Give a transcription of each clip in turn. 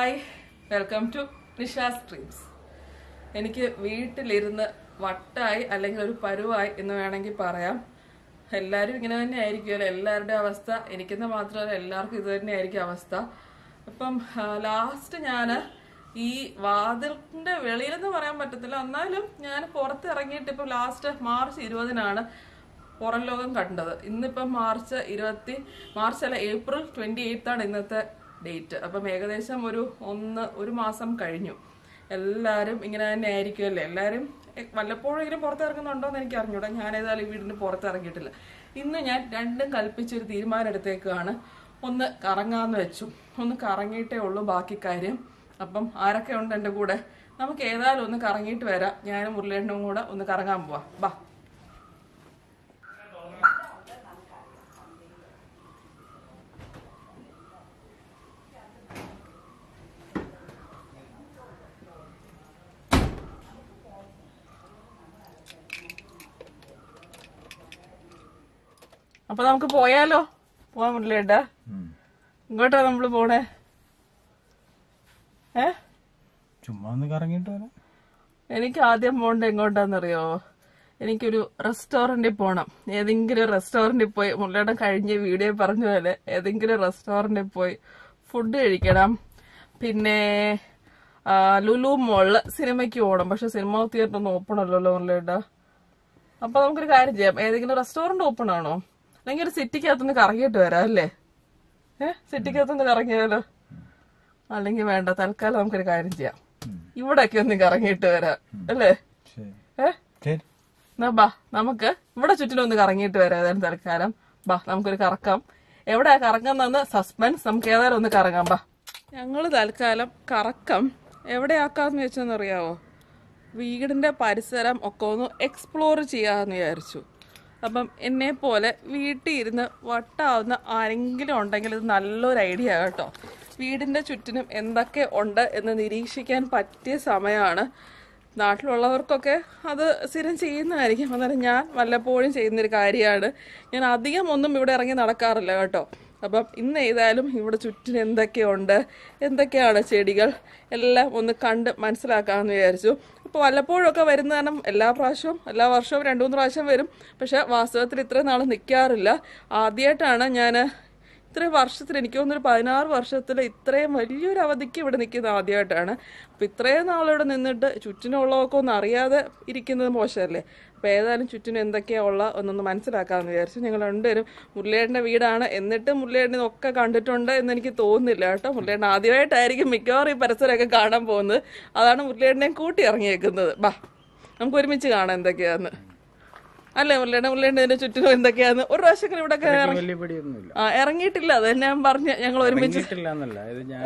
hi welcome to Nisha's dreams എനിക്ക് വീട്ടിലിരുന്ന് വട്ടായി അല്ലെങ്കിൽ ഒരു പരുവായി എന്ന് വേണമെങ്കിൽ പറയാം എല്ലാവരും ഇങ്ങനെ തന്നെ ആയിരിക്കുമല്ലോ എല്ലാവരുടെയും അവസ്ഥ എനിക്കെന്ന് മാത്രമല്ല എല്ലാവർക്കും ഇത് തന്നെ ആയിരിക്കും അവസ്ഥ അപ്പം ലാസ്റ്റ് ഞാൻ ഈ വാതിലിന്റെ വെളിയിലെന്ന് പറയാൻ പറ്റത്തില്ല എന്നാലും ഞാൻ പുറത്ത് ഇറങ്ങിയിട്ട് ഇപ്പം ലാസ്റ്റ് മാർച്ച് ഇരുപതിനാണ് പുറം ലോകം കണ്ടത് ഇന്നിപ്പം മാർച്ച് ഇരുപത്തി മാർച്ച് അല്ല ഏപ്രിൽ ട്വന്റി എയ്ത്ത് ആണ് ഇന്നത്തെ ഡേറ്റ് അപ്പം ഏകദേശം ഒരു ഒന്ന് ഒരു മാസം കഴിഞ്ഞു എല്ലാവരും ഇങ്ങനെ തന്നെ ആയിരിക്കുമല്ലേ എല്ലാവരും എ- വല്ലപ്പോഴെങ്കിലും പുറത്തിറങ്ങുന്നുണ്ടോ എന്ന് എനിക്ക് അറിഞ്ഞൂടാ ഞാൻ ഏതായാലും ഈ വീടിന് പുറത്തിറങ്ങിയിട്ടില്ല ഇന്ന് ഞാൻ രണ്ടും കൽപ്പിച്ചൊരു തീരുമാനം എടുത്തേക്കാണ് ഒന്ന് കറങ്ങാന്ന് വെച്ചു ഒന്ന് കറങ്ങിയിട്ടേ ഉള്ളൂ ബാക്കി കാര്യം അപ്പം ആരൊക്കെ ഉണ്ട് എൻ്റെ കൂടെ നമുക്ക് ഏതായാലും ഒന്ന് കറങ്ങിയിട്ട് വരാം ഞാനും മുരളേണ്ണനും കൂടെ ഒന്ന് കറങ്ങാൻ പോവാം ബാ അപ്പൊ നമുക്ക് പോയാലോ പോവാൻ മുരളിയേട്ടാ ഇങ്ങോട്ടാ നമ്മള് പോണേ ഏ ചുമ്മാ ഒന്ന് കറങ്ങിയിട്ട് വരാം എനിക്ക് ആദ്യം പോകേണ്ട എങ്ങോട്ടാന്നറിയോ എനിക്കൊരു റെസ്റ്റോറന്റിൽ പോണം ഏതെങ്കിലും റെസ്റ്റോറന്റിൽ പോയി മുരളിയുടെ കഴിഞ്ഞ വീഡിയോ പറഞ്ഞ പോലെ ഏതെങ്കിലും റെസ്റ്റോറന്റിൽ പോയി ഫുഡ് കഴിക്കണം പിന്നെ ആ, ലുലു മോളില് സിനിമയ്ക്ക് പോകണം പക്ഷെ സിനിമ തിയേറ്റർ ഒന്നും ഓപ്പൺ അല്ലല്ലോ മുരളിയുടെ അപ്പൊ നമുക്കൊരു കാര്യം ചെയ്യാം ഏതെങ്കിലും റെസ്റ്റോറന്റ് ഓപ്പൺ ആണോ അല്ലെങ്കിൽ ഒരു സിറ്റിക്കകത്തൊന്ന് കറങ്ങിയിട്ട് വരാം അല്ലേ ഏഹ് സിറ്റിക്കകത്തൊന്ന് കറങ്ങിയാലോ അല്ലെങ്കിൽ വേണ്ട തൽക്കാലം നമുക്കൊരു കാര്യം ചെയ്യാം ഇവിടൊക്കെ ഒന്ന് കറങ്ങിയിട്ട് വരാം അല്ലേ ശരി ഏഹ് ശരി എന്നാ ബാ നമുക്ക് ഇവിടെ ചുറ്റിനും ഒന്ന് കറങ്ങിയിട്ട് വരാം ഏതായാലും തൽക്കാലം ബാ നമുക്കൊരു കറക്കാം എവിടെയാ കറങ്ങുന്നതെന്ന് സസ്പെൻസ് നമുക്ക് ഏതായാലും ഒന്ന് കറങ്ങാം ബാ ഞങ്ങള് തൽക്കാലം കറക്കം എവിടെയാക്കാന്ന് വെച്ചെന്നറിയാവോ വീടിന്റെ പരിസരം ഒക്കെ ഒന്ന് എക്സ്പ്ലോർ ചെയ്യാമെന്ന് വിചാരിച്ചു അപ്പം എന്നെ പോലെ വീട്ടിൽ ഇരുന്ന് വട്ടാവുന്ന ആരെങ്കിലും ഉണ്ടെങ്കിൽ ഇത് നല്ലൊരു ഐഡിയ കേട്ടോ വീടിന്റെ ചുറ്റിനും എന്തൊക്കെ ഉണ്ട് എന്ന് നിരീക്ഷിക്കാൻ പറ്റിയ സമയമാണ് നാട്ടിലുള്ളവർക്കൊക്കെ അത് സ്ഥിരം ചെയ്യുന്നതായിരിക്കും അന്നേരം ഞാൻ വല്ലപ്പോഴും ചെയ്യുന്നൊരു കാര്യമാണ് ഞാൻ അധികം ഒന്നും ഇവിടെ ഇറങ്ങി നടക്കാറില്ല കേട്ടോ അപ്പം ഇന്ന് ഏതായാലും ഇവിടെ ചുറ്റിന് എന്തൊക്കെയുണ്ട് എന്തൊക്കെയാണ് ചെടികൾ എല്ലാം ഒന്ന് കണ്ട് മനസ്സിലാക്കാമെന്ന് വിചാരിച്ചു ഇപ്പോൾ വല്ലപ്പോഴൊക്കെ വരുന്ന കാരണം എല്ലാ പ്രാവശ്യവും എല്ലാ വർഷവും രണ്ടു മൂന്ന് പ്രാവശ്യം വരും പക്ഷെ വാസ്തവത്തിൽ ഇത്രയും നാൾ നിൽക്കാറില്ല ആദ്യമായിട്ടാണ് ഞാൻ ഇത്രയും വർഷത്തിൽ എനിക്ക് തോന്നുന്നൊരു പതിനാറ് വർഷത്തിൽ ഇത്രയും വലിയൊരു അവധിക്ക് ഇവിടെ നിൽക്കുന്നത് ആദ്യമായിട്ടാണ് അപ്പം ഇത്രയും നാളിവിടെ നിന്നിട്ട് ചുറ്റിനുള്ളതൊക്കെ ഒന്നും അറിയാതെ ഇരിക്കുന്നത് മോശമല്ലേ അപ്പോൾ ഏതായാലും ചുറ്റിനും എന്തൊക്കെയാ ഉള്ള ഒന്നൊന്ന് മനസ്സിലാക്കാമെന്ന് വിചാരിച്ചു ഞങ്ങൾ രണ്ടുപേരും മുരളിയേട്ടൻ്റെ വീടാണ് എന്നിട്ട് മുരളിയേട്ടൻ ഒക്കെ കണ്ടിട്ടുണ്ട് എന്ന് എനിക്ക് തോന്നുന്നില്ല കേട്ടോ മുരളിയേട്ടൻ ആദ്യമായിട്ടായിരിക്കും മിക്കവാറും ഈ പരിസരമൊക്കെ കാണാൻ പോകുന്നത് അതാണ് മുരളിയേട്ടനെ കൂട്ടി ഇറങ്ങിയേക്കുന്നത് ബാ നമുക്ക് ഒരുമിച്ച് കാണാം എന്തൊക്കെയാന്ന് അല്ലേ മുരളിയേട്ടൻ മുരളിയേട്ടൻ ഇതിന്റെ ചുറ്റിനും എന്തൊക്കെയാന്ന് ഒരു പ്രാവശ്യം ഇവിടെ ഒക്കെ ഇറങ്ങി വലിയ പിടിയൊന്നുമില്ല ആ ഇറങ്ങിയിട്ടില്ല അത് തന്നെ ഞാൻ പറഞ്ഞ ഞങ്ങൾ ഒരുമിച്ച് ഇറങ്ങിയിട്ടില്ല എന്നല്ല ഇത് ഞാൻ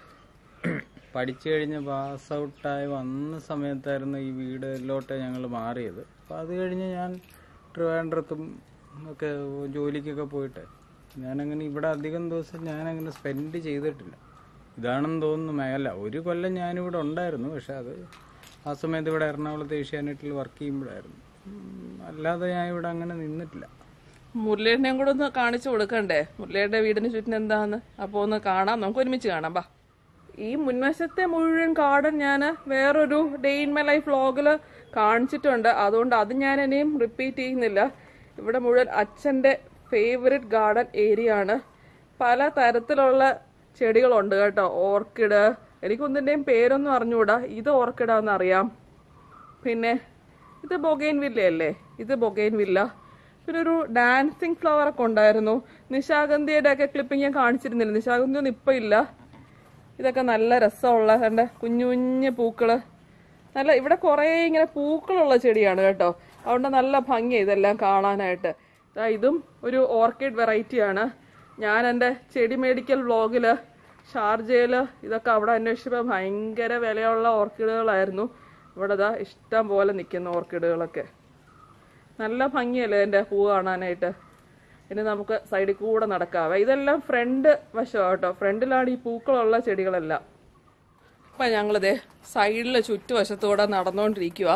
പഠിച്ചു കഴിഞ്ഞ് പാസ് ഔട്ടായി വന്ന സമയത്തായിരുന്നു ഈ വീടിലോട്ട് ഞങ്ങൾ മാറിയത് അപ്പം അത് കഴിഞ്ഞ് ഞാൻ ട്രിവാൻഡ്രത്തും ഒക്കെ ജോലിക്കൊക്കെ പോയിട്ട് ഞാനങ്ങനെ ഇവിടെ അധികം ദിവസം ഞാനങ്ങനെ സ്പെൻഡ് ചെയ്തിട്ടില്ല ഇതാണെന്ന് തോന്നുന്നു മേല ഒരു കൊല്ലം ഞാനിവിടെ ഉണ്ടായിരുന്നു പക്ഷെ അത് ആ സമയത്ത് ഇവിടെ എറണാകുളത്ത് ഏഷ്യാനെറ്റിൽ വർക്ക് ചെയ്യുമ്പോഴായിരുന്നു ഉം, അല്ലാതെ ഞാൻ ഇവിടെ അങ്ങനെ നിന്നിട്ടില്ല മുരളിയേട്ടനെയും കൂടെ ഒന്ന് കാണിച്ചു കൊടുക്കണ്ടേ മുരളിയുടെ വീടിന് ചുറ്റിനും എന്താന്ന് അപ്പൊ ഒന്ന് കാണാം നമുക്ക് ഒരുമിച്ച് കാണാം ബാ ഈ മുൻവശത്തെ മുഴുവൻ ഗാർഡൻ ഞാൻ വേറൊരു ഡേ ഇൻ മൈ ലൈഫ് വ്ലോഗിൽ കാണിച്ചിട്ടുണ്ട് അതുകൊണ്ട് അത് ഞാൻ ഇനിയും റിപ്പീറ്റ് ചെയ്യുന്നില്ല ഇവിടെ മുഴുവൻ അച്ഛൻ്റെ ഫേവററ്റ് ഗാർഡൻ ഏരിയ ആണ് പല തരത്തിലുള്ള ചെടികളുണ്ട് കേട്ടോ ഓർക്കിഡ് എനിക്കൊന്നിൻ്റെയും പേരൊന്നും അറിഞ്ഞുകൂടാ ഇത് ഓർക്കിഡാന്ന് അറിയാം പിന്നെ ഇത് ബൊഗൈൻ വില്ല അല്ലേ ഇത് ബൊഗൈൻ വില്ല പിന്നെ ഒരു ഡാൻസിങ് ഫ്ലവർ ഒക്കെ ഉണ്ടായിരുന്നു നിശാഗന്ധിയുടെ ഒക്കെ ക്ലിപ്പിംഗ് ഞാൻ കാണിച്ചിരുന്നില്ല നിശാഗന്ധി ഒന്നും ഇപ്പൊ ഇല്ല ഇതൊക്കെ നല്ല രസമുള്ള കണ്ട കുഞ്ഞു കുഞ്ഞു പൂക്കള് നല്ല ഇവിടെ കുറേ ഇങ്ങനെ പൂക്കളുള്ള ചെടിയാണ് കേട്ടോ അതുകൊണ്ട് നല്ല ഭംഗി ഇതെല്ലാം കാണാനായിട്ട് ദാ ഇതും ഒരു ഓർക്കിഡ് വെറൈറ്റി ആണ് ഞാൻ എൻ്റെ ചെടി മേടിക്കൽ വ്ളോഗില് ഷാർജയില് ഇതൊക്കെ അവിടെ അന്വേഷിച്ചപ്പോൾ ഭയങ്കര വിലയുള്ള ഓർക്കിഡുകളായിരുന്നു ഇവിടെ ദാ ഇഷ്ടം പോലെ നിൽക്കുന്ന ഓർക്കിഡുകളൊക്കെ നല്ല ഭംഗിയല്ലേ എൻ്റെ പൂ കാണാനായിട്ട് ഇനി നമുക്ക് സൈഡിൽ കൂടെ നടക്കാവേ ഇതെല്ലാം ഫ്രണ്ട് വശമാണ് കേട്ടോ ഫ്രണ്ടിലാണ് ഈ പൂക്കളുള്ള ചെടികളെല്ലാം അപ്പൊ ഞങ്ങളിതേ സൈഡിലെ ചുറ്റുവശത്തൂടെ നടന്നുകൊണ്ടിരിക്കുക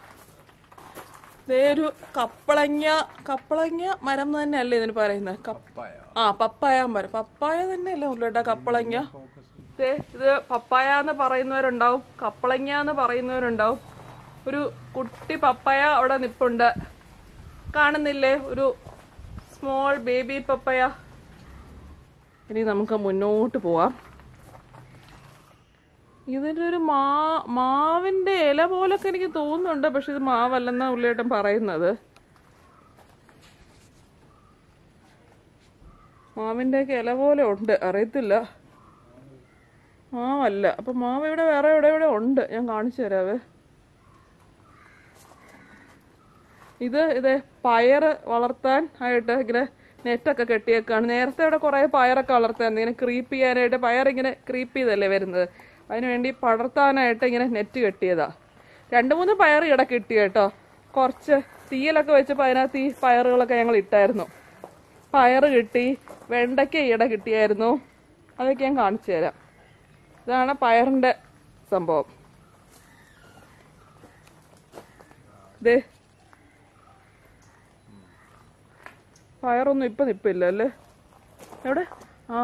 ദേ ഒരു കപ്പളങ്ങ കപ്പളങ്ങ മരം തന്നെയല്ലേ ഇതിന് പറയുന്നത് കപ്പ ആ പപ്പായ മരം പപ്പായ തന്നെയല്ലേ ഉള്ളേട്ടാ കപ്പളങ്ങ ദേ, ഇത് പപ്പായ എന്ന് പറയുന്നവരുണ്ടാവും കപ്പളങ്ങ എന്ന് പറയുന്നവരുണ്ടാവും ഒരു കുട്ടി പപ്പായ അവിടെ നിപ്പുണ്ട് കാണുന്നില്ലേ ഒരു സ്മോൾ ബേബി പപ്പായ ഇനി നമുക്ക് മുന്നോട്ട് പോവാം ഇതിന്റെ ഒരു മാ മാവിന്റെ ഇല പോലൊക്കെ എനിക്ക് തോന്നുന്നുണ്ട് പക്ഷെ ഇത് മാവല്ലെന്ന ഉള്ളിയേട്ടൻ പറയുന്നത് മാവിന്റെ ഒക്കെ ഇല പോലെ ഉണ്ട് അറിയത്തില്ല മാവല്ല അപ്പൊ മാവ് ഇവിടെ വേറെ എവിടെ ഇവിടെ ഉണ്ട് ഞാൻ കാണിച്ചു തരാവേ ഇത് ഇത് പയറ് വളർത്താൻ ആയിട്ട് ഇങ്ങനെ നെറ്റൊക്കെ കെട്ടിയേക്കാണ് നേരത്തെ ഇവിടെ കുറെ പയറൊക്കെ വളർത്താൻ ഇങ്ങനെ ക്രീപ്പ് ചെയ്യാനായിട്ട് പയർ ഇങ്ങനെ ക്രീപ്പ് ചെയ്തല്ലേ വരുന്നത് അതിനുവേണ്ടി പടർത്താനായിട്ട് ഇങ്ങനെ നെറ്റ് കെട്ടിയതാ രണ്ട് മൂന്ന് പയർ ഇവിടെ കിട്ടി കേട്ടോ കുറച്ച് തീയിലൊക്കെ വെച്ചപ്പോൾ അതിനകത്ത് ഈ പയറുകളൊക്കെ ഞങ്ങൾ ഇട്ടായിരുന്നു പയറ് കിട്ടി വെണ്ടയ്ക്ക ഈയിടെ കിട്ടിയായിരുന്നു അതൊക്കെ ഞാൻ കാണിച്ചു തരാം ഇതാണ് പയറിന്റെ സംഭവം ദേ പയറൊന്നും ഇപ്പൊ നിപ്പില്ല അല്ലേ എവിടെ ആ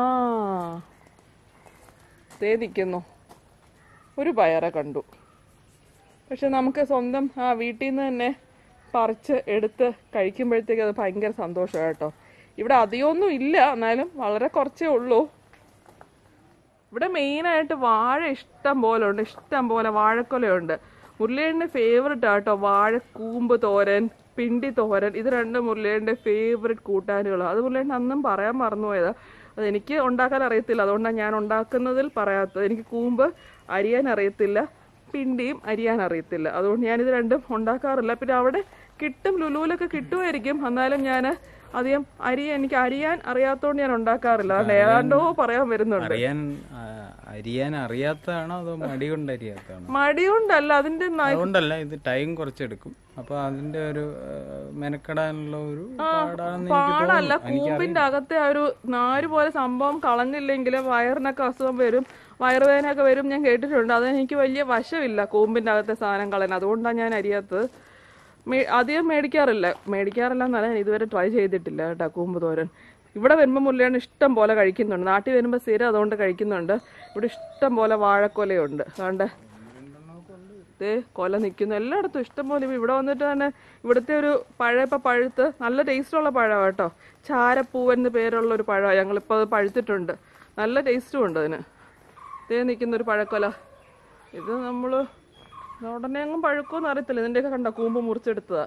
ദേ നിൽക്കുന്നു ഒരു പയറെ കണ്ടു പക്ഷെ നമുക്ക് സ്വന്തം ആ വീട്ടിൽ നിന്ന് തന്നെ പറിച്ച് എടുത്ത് കഴിക്കുമ്പോഴത്തേക്ക് അത് ഭയങ്കര സന്തോഷമാണ് കേട്ടോ ഇവിടെ അധികമൊന്നും ഇല്ല എന്നാലും വളരെ കുറച്ചേ ഉള്ളൂ ഇവിടെ മെയിനായിട്ട് വാഴ ഇഷ്ടം പോലെ ഉണ്ട് ഇഷ്ടം പോലെ വാഴക്കൊലയുണ്ട് മുരളിയേൻ്റെ ഫേവററ്റ് ആട്ടോ വാഴക്കൂമ്പ് തോരൻ പിണ്ടി തോരൻ ഇത് രണ്ടും മുരളിയേൻ്റെ ഫേവററ്റ് കൂട്ടാനുകളാണ് അത് മുരളിയേൻ്റെ അന്നും പറയാൻ മറന്നുപോയതാ അത് എനിക്ക് ഉണ്ടാക്കാൻ അറിയത്തില്ല അതുകൊണ്ടാണ് ഞാൻ ഉണ്ടാക്കുന്നതിൽ പറയാത്തത് എനിക്ക് കൂമ്പ് അരിയാൻ അറിയത്തില്ല പിണ്ടിയും അരിയാൻ അറിയത്തില്ല അതുകൊണ്ട് ഞാനിത് രണ്ടും ഉണ്ടാക്കാറില്ല പിന്നെ അവിടെ കിട്ടും ലുലുവിലൊക്കെ കിട്ടുമായിരിക്കും എന്നാലും ഞാൻ അധികം അരി എനിക്ക് അരിയാൻ അറിയാത്തോണ്ട് ഞാൻ ഉണ്ടാക്കാറില്ല അതുകൊണ്ട് ഏതാണ്ടോ പറയാൻ വരുന്നുണ്ട് അറിയാൻ ആ, അരിയാൻ അറിയാത്തതാണോ അതോ മടി കൊണ്ട് അരിയാത്തതാണോ മടി കൊണ്ടല്ല അതിന്റെ ന- അതുകൊണ്ടല്ല ഇത് ടൈം കുറച്ചെടുക്കും അപ്പൊ അതിന്റെ ഒരു ആ, മെനക്കെടാനുള്ള ഒരു പാടാണെന്ന് എനിക്ക് പാടല്ല തോന്നുന്നു കൂമ്പിന്റെ അകത്തെ ആ ഒരു നാര് പോലെ സംഭവം കളഞ്ഞില്ലെങ്കിൽ വയറിനൊക്കെ അസുഖം വരും വയറുവേദനയൊക്കെ വരും ഞാൻ കേട്ടിട്ടുണ്ട് അത് എനിക്ക് വലിയ വശമില്ല കൂമ്പിന്റെ അകത്തെ സാധനം കളയാൻ അതുകൊണ്ടാണ് ഞാൻ അരിയാത്തത് മേ- അധികം മേടിക്കാറില്ല മേടിക്കാറില്ല എന്നല്ല ഞാൻ ഇതുവരെ ട്രൈ ചെയ്തിട്ടില്ല കേട്ടോ കൂമ്പ് തോരൻ ഇവിടെ വരുമ്പോൾ മുല്ലയാണ് ഇഷ്ടം പോലെ കഴിക്കുന്നുണ്ട് നാട്ടിൽ വരുമ്പോൾ സ്ഥിരം അതുകൊണ്ട് കഴിക്കുന്നുണ്ട് ഇവിടെ ഇഷ്ടം പോലെ വാഴക്കൊലയുണ്ട് അതുകൊണ്ട് ദേ കൊല നിൽക്കുന്നു എല്ലായിടത്തും ഇഷ്ടം പോലെ ഇപ്പൊ ഇവിടെ വന്നിട്ട് തന്നെ ഇവിടുത്തെ ഒരു പഴം ഇപ്പം പഴുത്ത് നല്ല ടേസ്റ്റുള്ള പഴമാണ് കേട്ടോ ചാരപ്പൂവൻ എന്ന് പേരുള്ള ഒരു പഴമാണ് ഞങ്ങളിപ്പോൾ അത് പഴുത്തിട്ടുണ്ട് നല്ല ടേസ്റ്റും ഉണ്ട് അതിന് ദേ നിൽക്കുന്ന ഒരു പഴക്കൊല ഇത് നമ്മൾ ഉടനെ അങ്ങും പഴുക്കുമെന്ന് അറിയത്തില്ല ഇതിൻ്റെയൊക്കെ കണ്ട കൂമ്പ് മുറിച്ചെടുത്തതാ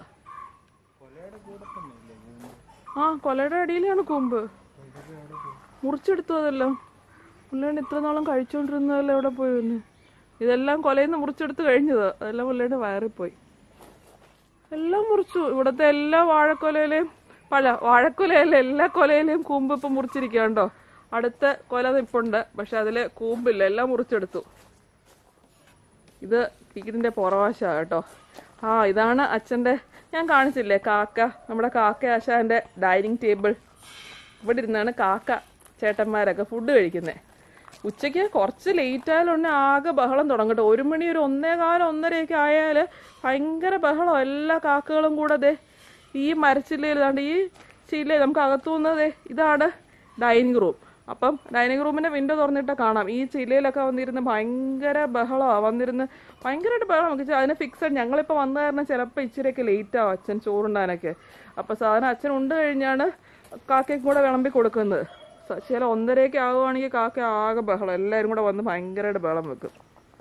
ആ കൊലയുടെ അടിയിലാണ് കൂമ്പ് മുറിച്ചെടുത്തു അതെല്ലാം പുള്ളിയാണ് ഇത്ര നാളും കഴിച്ചുകൊണ്ടിരുന്നതെല്ലാം എവിടെ പോയി വന്ന് ഇതെല്ലാം കൊലയിൽ നിന്ന് മുറിച്ചെടുത്ത് കഴിഞ്ഞത് അതെല്ലാം പുള്ളിയുടെ വയറിൽ പോയി എല്ലാം മുറിച്ചു ഇവിടുത്തെ എല്ലാ വാഴക്കൊലയിലെയും പഴ വാഴക്കൊലയിലെ എല്ലാ കൊലയിലെയും കൂമ്പ് ഇപ്പം മുറിച്ചിരിക്കണ്ടോ അടുത്ത കൊല നിപ്പുണ്ട് പക്ഷെ അതില് കൂമ്പില്ല എല്ലാം മുറിച്ചെടുത്തു ഇത് വീടിന്റെ പുറവാശാ കേട്ടോ ആ ഇതാണ് അച്ഛന്റെ ഞാൻ കാണിച്ചില്ലേ കാക്ക നമ്മുടെ കാക്ക ആശാന്റെ ഡൈനിങ് ടേബിൾ ഇവിടെ ഇരുന്നാണ് കാക്ക ചേട്ടന്മാരൊക്കെ ഫുഡ് കഴിക്കുന്നത് ഉച്ചയ്ക്ക് കുറച്ച് ലേറ്റ് ആയാലുണ്ട് ആകെ ബഹളം തുടങ്ങട്ടെ ഒരു മണി ഒരു ഒന്നേ കാലം ഒന്നരയൊക്കെ ആയാൽ ഭയങ്കര ബഹളം എല്ലാ കാക്കകളും കൂടെ ദേ ഈ മരച്ചില്ലയിൽ ഇതാണ്ട് ഈ ചില്ല നമുക്ക് അകത്തുനിന്ന് ദേ ഇതാണ് ഡൈനിങ് റൂം അപ്പം ഡൈനിങ് റൂമിന്റെ വിൻഡോ തുറന്നിട്ട് കാണാം ഈ ചില്ലയിലൊക്കെ വന്നിരുന്ന് ഭയങ്കര ബഹളമാണ് വന്നിരുന്ന് ഭയങ്കരമായിട്ട് ബഹളം നമുക്ക് അതിന് ഫിക്സഡ് ഞങ്ങളിപ്പോൾ വന്ന കാരണം ചിലപ്പോൾ ഇച്ചിരിയൊക്കെ ലേറ്റ് ആവും അച്ഛൻ ചോറുണ്ടാനൊക്കെ അപ്പോൾ സാധനം അച്ഛൻ ഉണ്ട് കഴിഞ്ഞാണ് കാക്കയ്ക്കും കൂടെ വിളമ്പി കൊടുക്കുന്നത് സ- ചില ഒന്നരയൊക്കെ ആവുകയാണെങ്കിൽ കാക്ക ആകെ ബഹളം എല്ലാവരും കൂടെ വന്ന് ഭയങ്കരമായിട്ട് ബഹളം വെക്കും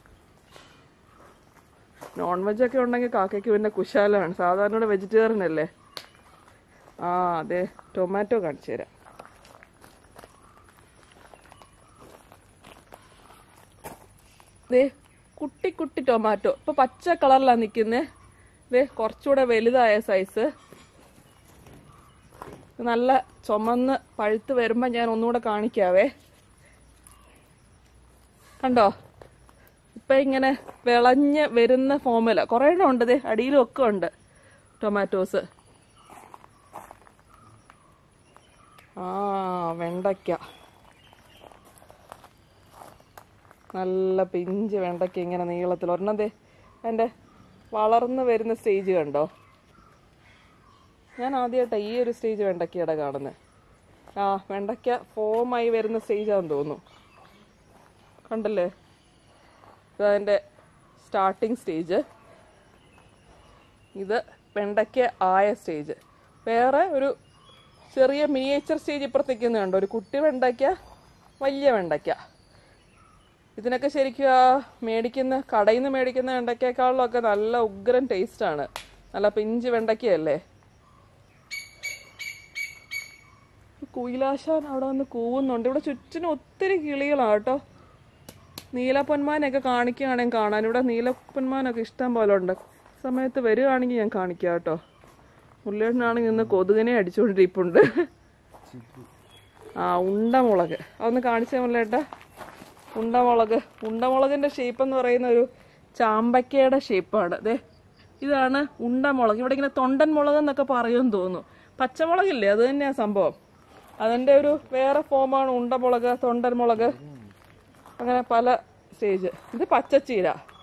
നോൺ വെജ് ഒക്കെ ഉണ്ടെങ്കിൽ കാക്കയ്ക്ക് പിന്നെ കുശാലാണ് സാധാരണ ഇവിടെ വെജിറ്റേറിയൻ അല്ലേ ആ അതെ ടൊമാറ്റോ കാണിച്ചു തരാം ദേ കുട്ടി കുട്ടി ടൊമാറ്റോ ഇപ്പൊ പച്ച കളറിലാണ് നിൽക്കുന്നത് ദേ കുറച്ചുകൂടെ വലുതായ സൈസ് നല്ല ചുമന്ന് പഴുത്ത് വരുമ്പോ ഞാൻ ഒന്നുകൂടെ കാണിക്കാവേ കണ്ടോ ഇപ്പൊ ഇങ്ങനെ വിളഞ്ഞ് വരുന്ന ഫോമില കുറേ എണ്ണം ഉണ്ട് ദേ അടിയിലും ഒക്കെ ഉണ്ട് ടൊമാറ്റോസ് ആ വെണ്ടയ്ക്ക നല്ല പിഞ്ച് വെണ്ടയ്ക്ക ഇങ്ങനെ നീളത്തിൽ ഒരെണ്ണം ദേ എൻ്റെ വളർന്നു വരുന്ന സ്റ്റേജ് കണ്ടോ ഞാൻ ആദ്യമായിട്ടാണ് ഈ ഒരു സ്റ്റേജ് വെണ്ടയ്ക്കയുടെ കാണുന്നത് ആ വെണ്ടയ്ക്ക ഫോമായി വരുന്ന സ്റ്റേജാന്ന് തോന്നുന്നു കണ്ടല്ലേ ഇതതിൻ്റെ സ്റ്റാർട്ടിങ് സ്റ്റേജ് ഇത് വെണ്ടയ്ക്ക ആയ സ്റ്റേജ് വേറെ ഒരു ചെറിയ മിനിയേച്ചർ സ്റ്റേജ് ഇപ്പുറത്തേക്ക് കണ്ടോ ഒരു കുട്ടി വെണ്ടയ്ക്ക വലിയ വെണ്ടയ്ക്ക ഇതിനൊക്കെ ശരിക്കും ആ മേടിക്കുന്ന കടയിൽ നിന്ന് മേടിക്കുന്ന വെണ്ടയ്ക്കേക്കാളിലൊക്കെ നല്ല ഉഗ്രൻ ടേസ്റ്റാണ് നല്ല പിഞ്ച് വെണ്ടയ്ക്കയല്ലേ കുയിലാശാൻ അവിടെ വന്ന് കൂവുന്നുണ്ട് ഇവിടെ ചുറ്റിനും ഒത്തിരി കിളികളാണ് കേട്ടോ നീലപ്പൊന്മാനെയൊക്കെ കാണിക്കുകയാണെങ്കിൽ കാണാൻ ഇവിടെ നീലപ്പൊന്മാനൊക്കെ ഇഷ്ടം പോലെ ഉണ്ട് സമയത്ത് വരികയാണെങ്കിൽ ഞാൻ കാണിക്കാം കേട്ടോ മുല്ലേട്ടനാണെങ്കിൽ ഇന്ന് കൊതുകിനെ അടിച്ചുകൊണ്ടിരിപ്പുണ്ട് ആ ഉണ്ടമുളക് അതൊന്ന് കാണിച്ചേ മുല്ലേട്ടാ ഉണ്ടമുളക് ഉണ്ടമുളകിന്റെ ഷേപ്പ് എന്ന് പറയുന്ന ഒരു ചാമ്പക്കയുടെ ഷേപ്പാണ് അതെ ഇതാണ് ഉണ്ടമുളക് ഇവിടെ ഇങ്ങനെ തൊണ്ടൻ മുളക് എന്നൊക്കെ പറയുമെന്ന് തോന്നുന്നു പച്ചമുളകില്ലേ അത് തന്നെയാ സംഭവം അതിന്റെ ഒരു വേറെ ഫോമാണ് ഉണ്ടമുളക് തൊണ്ടൻ മുളക് അങ്ങനെ പല സ്റ്റേജ് ഇത് പച്ചച്ചീര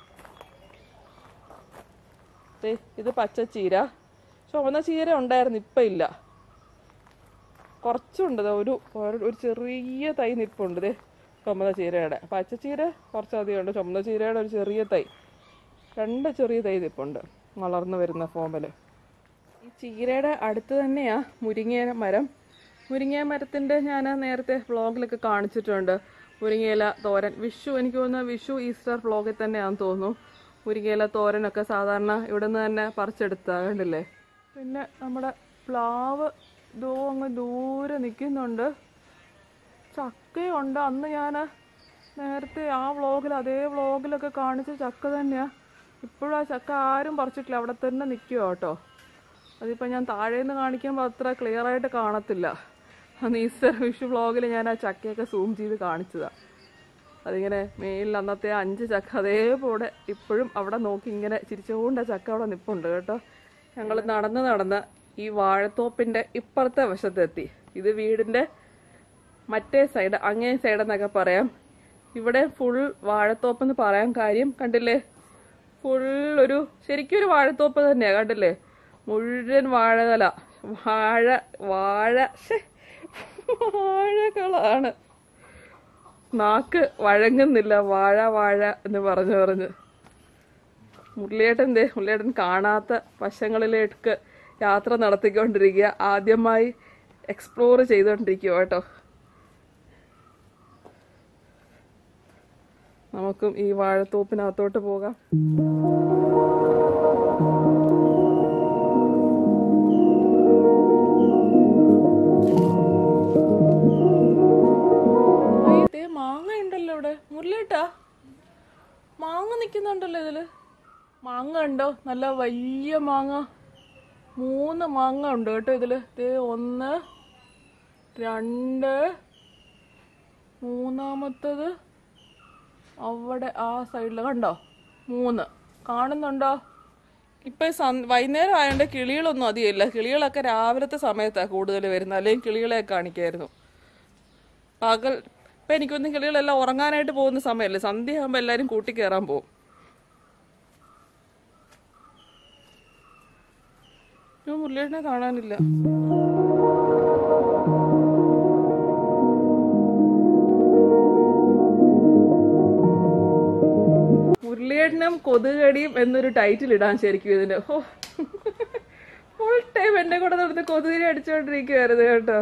ദേ, ഇത് പച്ചച്ചീര ചുവന്ന ചീര ഉണ്ടായിരുന്നു ഇപ്പം ഇല്ല കുറച്ചുണ്ട് ദേ ഒരു ഒരു ഒരു ചെറിയ തൈ നിപ്പുണ്ട് ദേ ചുമന്ന ചീരയുടെ പച്ചച്ചീര കുറച്ചധികം ഉണ്ട് ചുമന്ന ചീരയുടെ ഒരു ചെറിയ തൈ രണ്ട് ചെറിയ തൈ നിപ്പുണ്ട് വളർന്നു വരുന്ന ഫോമിൽ ഈ ചീരയുടെ അടുത്ത് തന്നെയാ മുരിങ്ങ മരം മുരിങ്ങ മരത്തിൻ്റെ ഞാൻ നേരത്തെ വ്ളോഗിലൊക്കെ കാണിച്ചിട്ടുണ്ട് മുരിങ്ങയില തോരൻ വിഷു എനിക്ക് തോന്നുന്നു വിഷു ഈസ്റ്റർ വ്ളോഗിൽ തന്നെയാണെന്ന് തോന്നുന്നു മുരിങ്ങയില തോരനൊക്കെ സാധാരണ ഇവിടെ നിന്ന് തന്നെ പറിച്ചെടുത്താ കണ്ടില്ലേ പിന്നെ നമ്മുടെ പ്ലാവ് ദോ അങ്ങ് ദൂരെ നിൽക്കുന്നുണ്ട് ചക്കയുണ്ട് അന്ന് ഞാൻ നേരത്തെ ആ വ്ളോഗിൽ അതേ വ്ളോഗിലൊക്കെ കാണിച്ച ചക്ക തന്നെയാ ഇപ്പോഴും ആ ചക്ക ആരും പറിച്ചിട്ടില്ല അവിടെ തന്നെ നിൽക്കുക കേട്ടോ അതിപ്പോൾ ഞാൻ താഴേന്ന് കാണിക്കുമ്പോൾ അത്ര ക്ലിയർ ആയിട്ട് കാണത്തില്ല അന്ന് ഈസ്റ്റർ വിഷു വ്ളോഗിൽ ഞാൻ ആ ചക്കയൊക്കെ സൂം ചെയ്ത് കാണിച്ചതാണ് അതിങ്ങനെ മേലിൽ അന്നത്തെ ആ അഞ്ച് ചക്ക അതേപോലെ ഇപ്പോഴും അവിടെ നോക്കി ഇങ്ങനെ ചിരിച്ചുകൊണ്ട് ആ ചക്ക അവിടെ നിപ്പുണ്ട് കേട്ടോ ഞങ്ങൾ നടന്ന് നടന്ന് ഈ വാഴത്തോപ്പിന്റെ ഇപ്പുറത്തെ വശത്തെത്തി ഇത് വീടിന്റെ മറ്റേ സൈഡ് അങ്ങേ സൈഡ് എന്നൊക്കെ പറയാം ഇവിടെ ഫുൾ വാഴത്തോപ്പ് എന്ന് പറയാൻ കാര്യം കണ്ടില്ലേ ഫുൾ ഒരു ശരിക്കും ഒരു വാഴത്തോപ്പ് തന്നെയാ കണ്ടില്ലേ മുഴുവൻ വാഴതല വാഴ വാഴ ശ്ശെ, വാഴകളാണ് നാക്ക് വഴങ്ങുന്നില്ല വാഴ വാഴ എന്ന് പറഞ്ഞു പറഞ്ഞ് മുരളിയേട്ടൻ ദേ മുരളിയേട്ടൻ കാണാത്ത വശങ്ങളിലേക്ക് യാത്ര നടത്തിക്കൊണ്ടിരിക്കുക ആദ്യമായി എക്സ്പ്ലോർ ചെയ്തുകൊണ്ടിരിക്കുക കേട്ടോ നമുക്കും ഈ വാഴത്തോപ്പിനകത്തോട്ട് പോകാം അയ്യ, ദേ മാങ്ങ ഉണ്ടല്ലോ ഇവിടെ മുരളിയേട്ടാ മാങ്ങ നിൽക്കുന്നുണ്ടല്ലോ ഇതില് മാങ്ങ ഉണ്ടോ നല്ല വലിയ മാങ്ങ മൂന്ന് മാങ്ങ ഉണ്ട് കേട്ടോ ഇതില് ദേ ഒന്ന് രണ്ട് മൂന്നാമത്തത് അവിടെ ആ സൈഡിൽ കണ്ടോ മൂന്ന് കാണുന്നുണ്ടോ ഇപ്പൊ സന്- വൈകുന്നേരം ആയതുകൊണ്ട് കിളികളൊന്നും അധികമില്ല കിളികളൊക്കെ രാവിലത്തെ സമയത്താണ് കൂടുതൽ വരുന്നത് അല്ലെങ്കിൽ കിളികളെ കാണിക്കായിരുന്നു പകൽ ഇപ്പൊ എനിക്കൊന്നും കിളികളെല്ലാം ഉറങ്ങാനായിട്ട് പോകുന്ന സമയമല്ലേ സന്ധ്യ ആകുമ്പോൾ എല്ലാരും കൂട്ടി കയറാൻ പോകും ഞാൻ മുരളിയേട്ടനെ കാണാനില്ല മുരളിയേട്ടനും കൊതുകടിയും എന്നൊരു ടൈറ്റിൽ ഇടാൻ ശരിക്കും ഇതിന് ഓ ഫുൾ ടൈം എന്റെ കൂടെ നടന്ന് കൊതുകിനെ അടിച്ചോണ്ടിരിക്കുവായിരുന്നു കേട്ടോ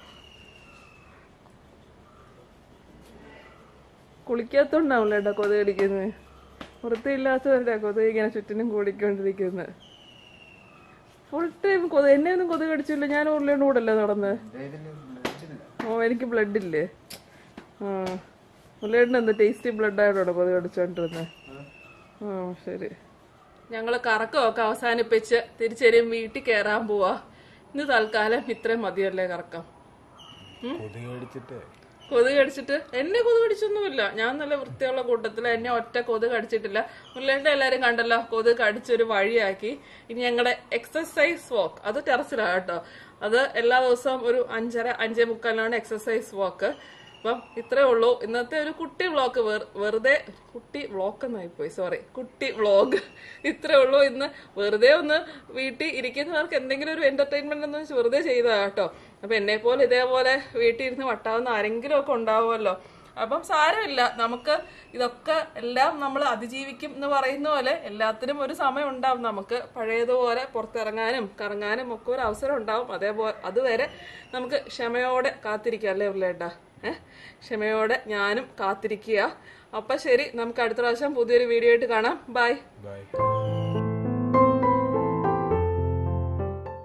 കുളിക്കാത്തോണ്ടാവില്ല കേട്ടോ കൊതുക് അടിക്കുന്നത് വൃത്തിയില്ലാത്തവരുടെ കൊതുക് ഇങ്ങനെ ചുറ്റിനും കൂടിക്കൊണ്ടിരിക്കുന്നത് ഫുൾ ടൈം കൊതു എന്നെ ഒന്നും കൊതുക് അടിച്ചില്ല ഞാൻ ഉരുളിയുടെ കൂടെ അല്ലേ നടന്ന് ഓ എനിക്ക് ബ്ലഡ് ഇല്ലേ ആ ഉരുളിയുടെ എന്താ ടേസ്റ്റി ബ്ലഡ് ആയിട്ടാണ് കൊതുക് അടിച്ചോണ്ടിരുന്നത് ആ ശരി ഞങ്ങള് കറക്കമൊക്കെ അവസാനിപ്പിച്ച് തിരിച്ചെരും വീട്ടിൽ കയറാൻ പോവാ ഇന്ന് തൽക്കാലം ഇത്രയും മതിയല്ലേ കറക്കം കൊതുക് അടിച്ചിട്ട് കൊതുക് കടിച്ചിട്ട് എന്നെ കൊതുക് കടിച്ചൊന്നുമില്ല ഞാൻ നല്ല വൃത്തിയുള്ള കൂട്ടത്തിൽ എന്നെ ഒറ്റ കൊതുക് കടിച്ചിട്ടില്ല മുല്ലേന്റെ എല്ലാരും കണ്ടല്ലോ കൊതുക് കടിച്ചൊരു വഴിയാക്കി ഇനി ഞങ്ങളുടെ എക്സസൈസ് വാക്ക് അത് ടെറസിലാണ് കേട്ടോ അത് എല്ലാ ദിവസവും ഒരു അഞ്ചര അഞ്ചേ മുക്കാലിനാണ് എക്സസൈസ് വാക്ക് അപ്പം ഇത്രേ ഉള്ളൂ ഇന്നത്തെ ഒരു കുട്ടി വ്ളോഗ് വെറുതെ കുട്ടി വ്ളോഗ് എന്നായി പോയി സോറി കുട്ടി വ്ളോഗ് ഇത്രേ ഉള്ളൂ ഇന്ന് വെറുതെ ഒന്ന് വീട്ടിൽ ഇരിക്കുന്നവർക്ക് എന്തെങ്കിലും ഒരു എന്റർടൈൻമെന്റ് എന്ന് വെച്ച് വെറുതെ ചെയ്തതാ കേട്ടോ അപ്പൊ എന്നെ പോലെ ഇതേപോലെ വീട്ടിൽ ഇരുന്ന് വട്ടാവുന്ന ആരെങ്കിലും ഒക്കെ ഉണ്ടാവുമല്ലോ അപ്പം സാരമില്ല നമുക്ക് ഇതൊക്കെ എല്ലാം നമ്മൾ അതിജീവിക്കും എന്ന് പറയുന്ന പോലെ എല്ലാത്തിനും ഒരു സമയം ഉണ്ടാവും നമുക്ക് പഴയതുപോലെ പുറത്തിറങ്ങാനും കറങ്ങാനും ഒക്കെ ഒരു അവസരം ഉണ്ടാവും അതേപോലെ അതുവരെ നമുക്ക് ക്ഷമയോടെ കാത്തിരിക്കാം അല്ലേ ഉള്ളേട്ടാ ഏഹ് ക്ഷമയോടെ ഞാനും കാത്തിരിക്കുക അപ്പൊ ശരി നമുക്ക് അടുത്ത പ്രാവശ്യം പുതിയൊരു വീഡിയോ ആയിട്ട് കാണാം ബൈ ബൈ